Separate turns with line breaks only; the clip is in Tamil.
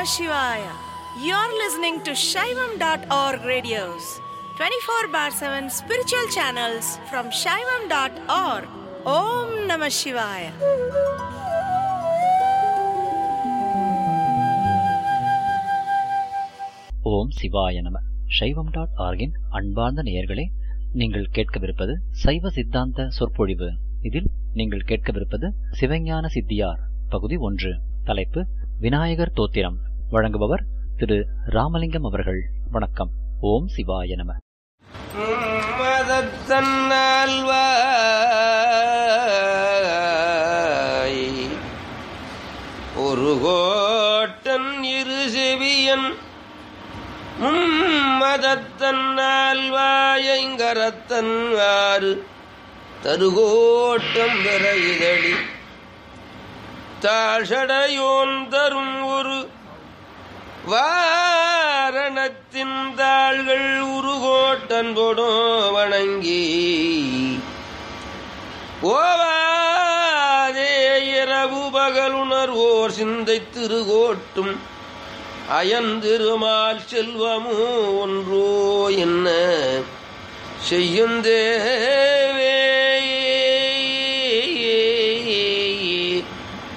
Shivaya. You're listening to Shaivam.org radios, 24 bar 7 spiritual channels from Shaivam.org. Om Namah Shivaya.
ஓம் சிவாய நம சைவம் டாட் ஆர்கின் அன்பார்ந்த நேயர்களே நீங்கள் கேட்கவிருப்பது சைவ சித்தாந்த சொற்பொழிவு இதில் நீங்கள் கேட்கவிருப்பது சிவஞான சித்தியார் பகுதி ஒன்று தலைப்பு விநாயகர் தோத்திரம் வழங்குபவர் திரு ராமலிங்கம் அவர்கள் வணக்கம் ஓம் சிவாய நம
மதத்தன்னால்வாய் ஒரு கோட்டன் இரு செவியன் மதத்தன்னால்வாயங்கரத்தன் ஆறு தருகோட்டம் பெற இதழி தாஷடையோன் தரும் ஒரு வாரணத்தின் தாள்கள் உருகோட்டன் கொடும் வணங்கி ஓவாதே இரவு பகலுணர்வோர் சிந்தை திருகோட்டும் அயந்திருமால் செல்வமோ ஒன்றோ என்ன செய்யுந்தே